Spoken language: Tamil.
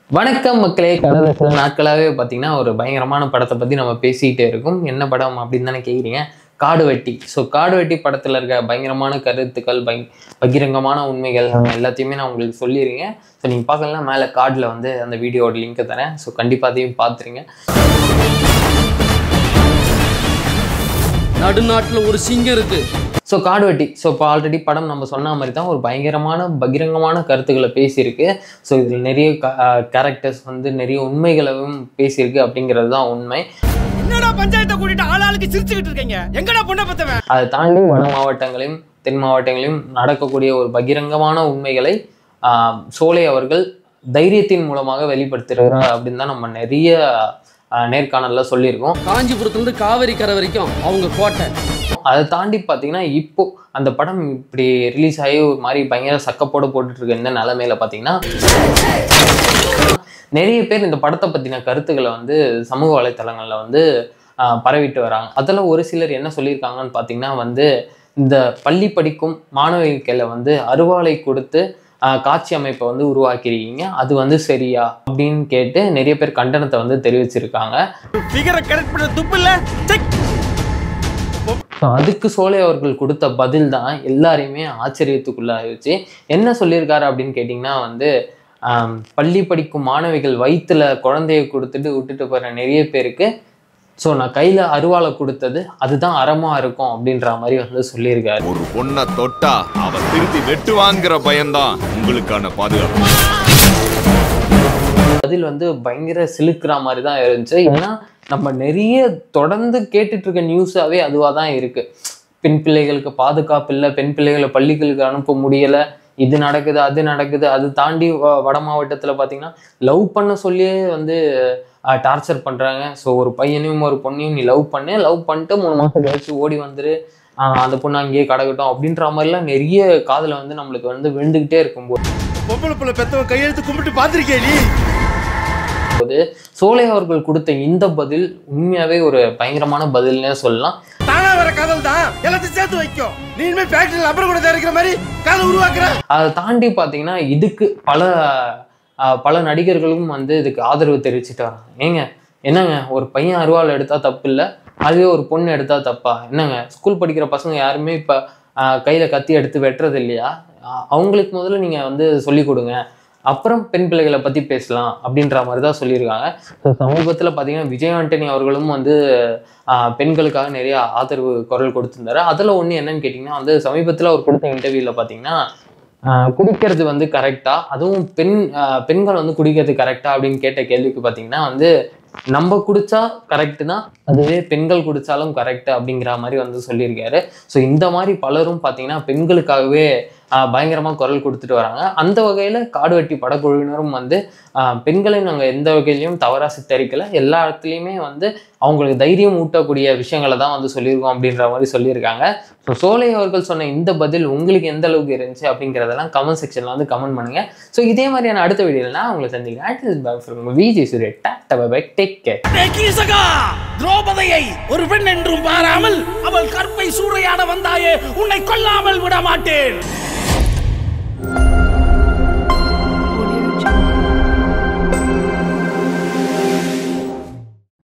வணக்கம் மக்களே கடந்த சில நாட்களாகவே பார்த்தீங்கன்னா ஒரு பயங்கரமான படத்தை பற்றி நம்ம பேசிக்கிட்டே இருக்கோம் என்ன படம் அப்படின்னு தானே கேட்குறீங்க காடு வெட்டி ஸோ காடு வெட்டி படத்தில் இருக்க பயங்கரமான கருத்துக்கள் பை பகிரங்கமான உண்மைகள் எல்லாத்தையுமே நான் உங்களுக்கு சொல்லிடுறேன் ஸோ நீங்கள் பார்க்கலாம் மேலே கார்டில் வந்து அந்த வீடியோட லிங்க்கை தரேன் ஸோ கண்டிப்பாக அதையும் பார்த்துருங்க நடுநாட்டுல ஒரு சிங்கம் இருக்கு ஸோ காடு வெட்டி ஸோ இப்போ ஆல்ரெடி படம் நம்ம சொன்ன மாதிரி தான் ஒரு பயங்கரமான பகிரங்கமான கருத்துக்களை பேசியிருக்கு ஸோ இதில் நிறைய கேரக்டர்ஸ் வந்து நிறைய உண்மைகளையும் பேசியிருக்கு அப்படிங்கிறது தான் உண்மை என்னடா பஞ்சாயத்தை கூட்டிட்டு ஆளாளுக்கு சிரிச்சுக்கிட்டு இருக்கீங்க எங்கடா பொண்ணை பத்தவன் அதை தாண்டி வட மாவட்டங்களையும் தென் மாவட்டங்களையும் நடக்கக்கூடிய ஒரு பகிரங்கமான உண்மைகளை ஆஹ், சோலை அவர்கள் தைரியத்தின் மூலமாக வெளிப்படுத்துகிறார் அப்படின்னு தான் நம்ம நிறைய ஆஹ், நேர்காணல்ல சொல்லியிருக்கோம் காஞ்சிபுரத்துல இருந்து காவிரி கரை வரைக்கும் அவங்க கோட்டை அதை தாண்டி பார்த்தீங்கன்னா இப்போ அந்த படம் இப்படி ரிலீஸ் ஆகி ஒரு மாதிரி பயங்கர சக்கப்போட போட்டுட்டு இருக்க இந்த நிலமையில பார்த்தீங்கன்னா நிறைய பேர் இந்த படத்தை பற்றின கருத்துக்களை வந்து சமூக வலைத்தளங்களில் வந்து ஆஹ், பரவிட்டு வராங்க அதில் ஒரு சிலர் என்ன சொல்லியிருக்காங்கன்னு பார்த்தீங்கன்னா வந்து இந்த பள்ளி படிக்கும் மாணவிகளை வந்து அருவாளை கொடுத்து ஆஹ், காட்சி அமைப்பை வந்து உருவாக்கியிருக்கீங்க அது வந்து சரியா அப்படின்னு கேட்டு நிறைய பேர் கண்டனத்தை வந்து தெரிவிச்சிருக்காங்க ஃபிகரை கரெக்ட் பண்ண துப்பு இல்ல செக் ஸோ அதுக்கு சோலை அவர்கள் கொடுத்த பதில் தான் எல்லாரையுமே ஆச்சரியத்துக்குள்ளாகிடுச்சு என்ன சொல்லியிருக்காரு அப்படின்னு கேட்டிங்கன்னா வந்து ஆம், பள்ளி படிக்கும் மாணவிகள் வயிற்றுல குழந்தைய கொடுத்துட்டு விட்டுட்டு போகிற நிறைய பேருக்கு ஸோ நான் கையில் அருவாளை கொடுத்தது அதுதான் அறமாக இருக்கும் அப்படின்ற மாதிரி வந்து சொல்லியிருக்காரு ஒரு பொண்ணை தொட்டா அவ திருப்பி வெட்டுவாங்கிற பயம்தான் உங்களுக்கான பாதுகாப்பு பதில் வந்து பயங்கர சிலுக்கிற மாதிரி தான் இருந்துச்சு ஏன்னா நம்ம நிறைய தொடர்ந்து கேட்டுட்டு இருக்க நியூஸாவே அதுவாக தான் இருக்கு பெண் பிள்ளைகளுக்கு பாதுகாப்பு இல்லை பெண் பிள்ளைகளை பள்ளிகளுக்கு அனுப்ப முடியலை இது நடக்குது அது நடக்குது அது தாண்டி வ- வட மாவட்டத்தில் பார்த்தீங்கன்னா லவ் பண்ண சொல்லியே வந்து டார்ச்சர் பண்ணுறாங்க ஸோ ஒரு பையனையும் ஒரு பொண்ணையும் நீ லவ் பண்ணு லவ் பண்ணிட்டு மூணு மாதம் கழிச்சு ஓடி வந்துரு ஆஹ் அந்த பொண்ணு அங்கேயே கடக்கட்டும் அப்படின்ற மாதிரிலாம் நிறைய காதில் வந்து நம்மளுக்கு வந்து விழுந்துக்கிட்டே இருக்கும்போது பொம்பளை புள்ள பெத்தவன் கையெழுத்து கும்பிட்டு பாத்திருக்கே நீ சோலை அவர்கள் கொடுத்த இந்த பதில் உண்மையாவே ஒரு பயங்கரமான பதில்னே சொல்லலாம் தானா வர காதல் தான் எல்லாத்தையும் சேர்த்து வைக்கும் நீ இனிமே ஃபேக்டரியில் அப்புறம் கூட தயாரிக்கிற மாதிரி காதல் உருவாக்குற அதை தாண்டி பார்த்தீங்கன்னா இதுக்கு பல ஆஹ், பல நடிகர்களும் வந்து இதுக்கு ஆதரவு தெரிவிச்சுட்டு வராங்க ஏங்க என்னங்க ஒரு பையன் அருவாள் எடுத்தா தப்பு இல்லை அதுவே ஒரு பொண்ணு எடுத்தா தப்பா என்னங்க ஸ்கூல் படிக்கிற பசங்க யாருமே இப்போ கையில் கத்தி எடுத்து வெட்டுறது இல்லையா ஆஹ், அவங்களுக்கு முதல்ல நீங்கள் வந்து சொல்லிக் கொடுங்க அப்புறம் பெண் பிள்ளைகளை பற்றி பேசலாம் அப்படின்ற மாதிரி தான் சொல்லியிருக்காங்க ஸோ சமீபத்தில் பார்த்தீங்கன்னா விஜய் ஆண்டனி அவர்களும் வந்து ஆஹ், பெண்களுக்காக நிறைய ஆதரவு குரல் கொடுத்திருந்தாரு அதில் ஒன்று என்னன்னு கேட்டிங்கன்னா வந்து சமீபத்தில் அவர் கொடுத்த இன்டர்வியூவில் பார்த்தீங்கன்னா ஆஹ், குடிக்கிறது வந்து கரெக்டா அதுவும் பெண் ஆஹ், பெண்கள் வந்து குடிக்கிறது கரெக்டா அப்படின்னு கேட்ட கேள்விக்கு பார்த்தீங்கன்னா வந்து நம்ம குடிச்சா கரெக்டு தான் அதுவே பெண்கள் குடிச்சாலும் கரெக்ட் அப்படிங்கிற மாதிரி வந்து சொல்லியிருக்காரு ஸோ இந்த மாதிரி பலரும் பார்த்தீங்கன்னா பெண்களுக்காகவே ஆஹ், பயங்கரமா குரல் கொடுத்துட்டு வராங்க அந்த வகையில காடுவெட்டி படக்குழுவினரும் வந்து ஆஹ், பெண்களை நாங்கள் எந்த வகையிலையும் தவறா சித்தரிக்கல எல்லா இடத்துலையுமே வந்து அவங்களுக்கு தைரியம் ஊட்டக்கூடிய விஷயங்களை தான் வந்து சொல்லியிருக்கோம் அப்படின்ற மாதிரி சொல்லியிருக்காங்க ஸோ சோலை அவர்கள் சொன்ன இந்த பதில் உங்களுக்கு எந்த அளவுக்கு இருந்துச்சு அப்படிங்கிறதெல்லாம் கமெண்ட் செக்ஷன்ல வந்து கமெண்ட் பண்ணுங்க ஸோ இதே மாதிரியான அடுத்த வீடியோவில் நான் உங்களை சந்திக்கிறேன் Vijay Surya tata take care Keechaka திரௌபதியை ஒரு பெண் என்றும் பாராமல் அவள் கற்பை சூறையாட வந்தாயே உன்னை கொல்லாமல் விட மாட்டேன்